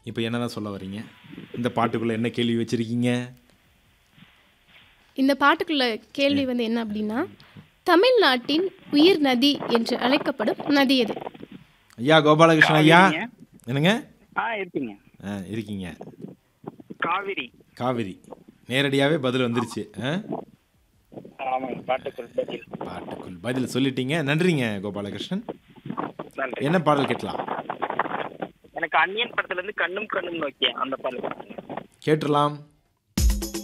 இப்போ என்னதான் சொல்ல வர்றீங்க இந்த பாட்டுக்குள்ள என்ன கேள்வி வச்சிருக்கீங்க இந்த பாட்டுக்குள்ள கேள்வி வந்து என்ன அப்படின்னா தமிழ்நாட்டின் உயிர் நதி என்று அழைக்கப்படும் நதி எது ஐயா கோபாலகிருஷ்ணன் ஐயா காவிரிங்க. என்னங்க ஆ இருக்குங்க ஆ இருக்கீங்க காவிரி காவிரி நேரடியாகவே பதில் வந்துருச்சு ஆ ஆமாங்க பாட்டுக்குள் பதில் பாட்டுக்குள் பதில் சொல்லிட்டீங்க நன்றிங்க கோபாலகிருஷ்ணன் நன்றி என்ன பாடல் கேட்கலாம் எனக்கு அந்நியன் படத்துல இருந்து கண்ணும் கண்ணும் நோக்கிய அந்த பாடல் கேட்டுடலாம்